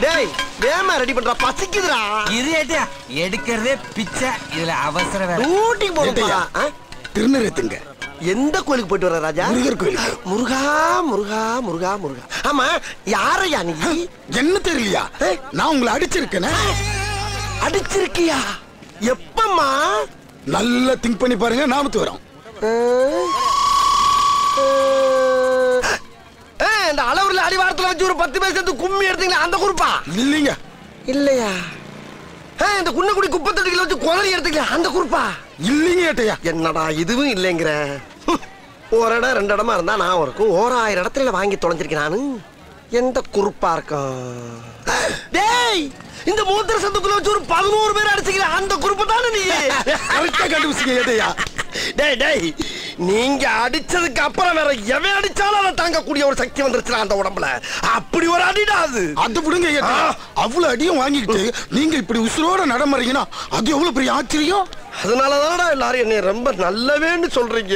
டேய் வேமா ரெடி பண்றா பசிக்குதுடா இது ஏட்டியா எடுக்கிறதே பிச்சை இதுல அவசர வேலை ஊட்டிக்கு போறா ஏட்டையா? திருநீரத்துங்க எந்த கோயிலுக்கு போயிட்டு வர ராஜா முருகர் கோயிலுக்கு. முருகா முருகா முருகா முருகா ஆமா யாரையா நீ என்ன தெரியலையா நான் உங்களை அடிச்சிருக்கேனே அடிச்சிருக்கியா எப்பம்மா நல்லா திங்க் பண்ணி பாருங்க நாமத்து வரோம் ஏய், இந்த அளவுல அடிவாரத்துல வச்சு ஒரு பத்து பேர் சேர்த்து கும்மி எடுத்தீங்களா அந்த குரூப்பா இல்லைங்க இல்லையா ஏய், இந்த குன்னக்குடி குப்பத்தொட்டிகளை வச்சு குதறி எடுத்தீங்களா அந்த குரூப்பா இல்லைங்க ஏட்டையா என்னடா இதுவும் இல்லைங்கிற ஹம். ஒரு இடம் ரெண்டு இடமா இருந்தா நான் இருக்கும் ஓராயிரம் இடத்துல வாங்கி தொலைஞ்சிருக்கேன் நானு எந்த குறுப்பா இருக்கும் டேய் இந்த மூத்திர சந்துக்குள்ள வச்சு ஒரு பதினோரு பேர் அடிச்சுக்கிற அந்த குறுப்பு தானே நீ கரெக்டா கண்டுபிடிச்சிங்க ஏட்டையா டேய் டேய் நீங்க அடிச்சதுக்கு அப்புறம் வேற எவன் அடிச்சாலும் அதை தாங்கக்கூடிய ஒரு சக்தி வந்துருச்சுடா அந்த உடம்புல அப்படி ஒரு அடிடா அது அது விடுங்க ஏட்டையா அவ்வளவு அடியும் வாங்கிக்கிட்டு நீங்க இப்படி உசுரோட நடமறீங்கன்னா அது எவ்வளவு பெரிய ஆச்சரியம் அதனாலதானடா எல்லாரும் என்னை ரொம்ப நல்லவேன்னு சொல்றீங்க